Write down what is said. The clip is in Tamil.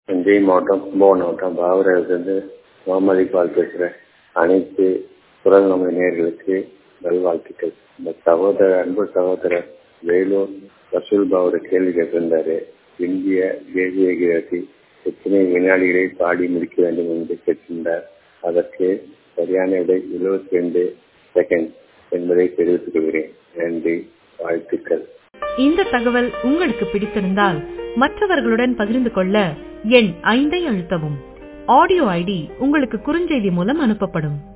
தஞ்சை மாவட்டம் கும்பகோணம் மாவட்டம் பாவரத்திலிருந்து முகமது இக்பால் பேசுகிறேன் அனைத்து குரல் நமது நேயர்களுக்கு நல்வாழ்த்துக்கள் இந்த சகோதரர் அன்பு சகோதரர் வேலூர் ரசூல்பா ஒரு கேள்வி கேட்டிருந்தாரு இந்திய தேசிய கீதத்தை எத்தனை வினாடிகளை பாடி முடிக்க வேண்டும் என்று கேட்டிருந்தார் அதற்கு சரியான விடை எழுபத்தி ரெண்டு செகண்ட் என்பதை தெரிவித்துக் கொள்கிறேன் நன்றி வாழ்த்துக்கள் இந்த தகவல் உங்களுக்கு பிடித்திருந்தால் மற்றவர்களுடன் பகிர்ந்து கொள்ள எண் ஐந்தை அழுத்தவும் ஆடியோ ஐடி உங்களுக்கு குறுஞ்செய்தி மூலம் அனுப்பப்படும்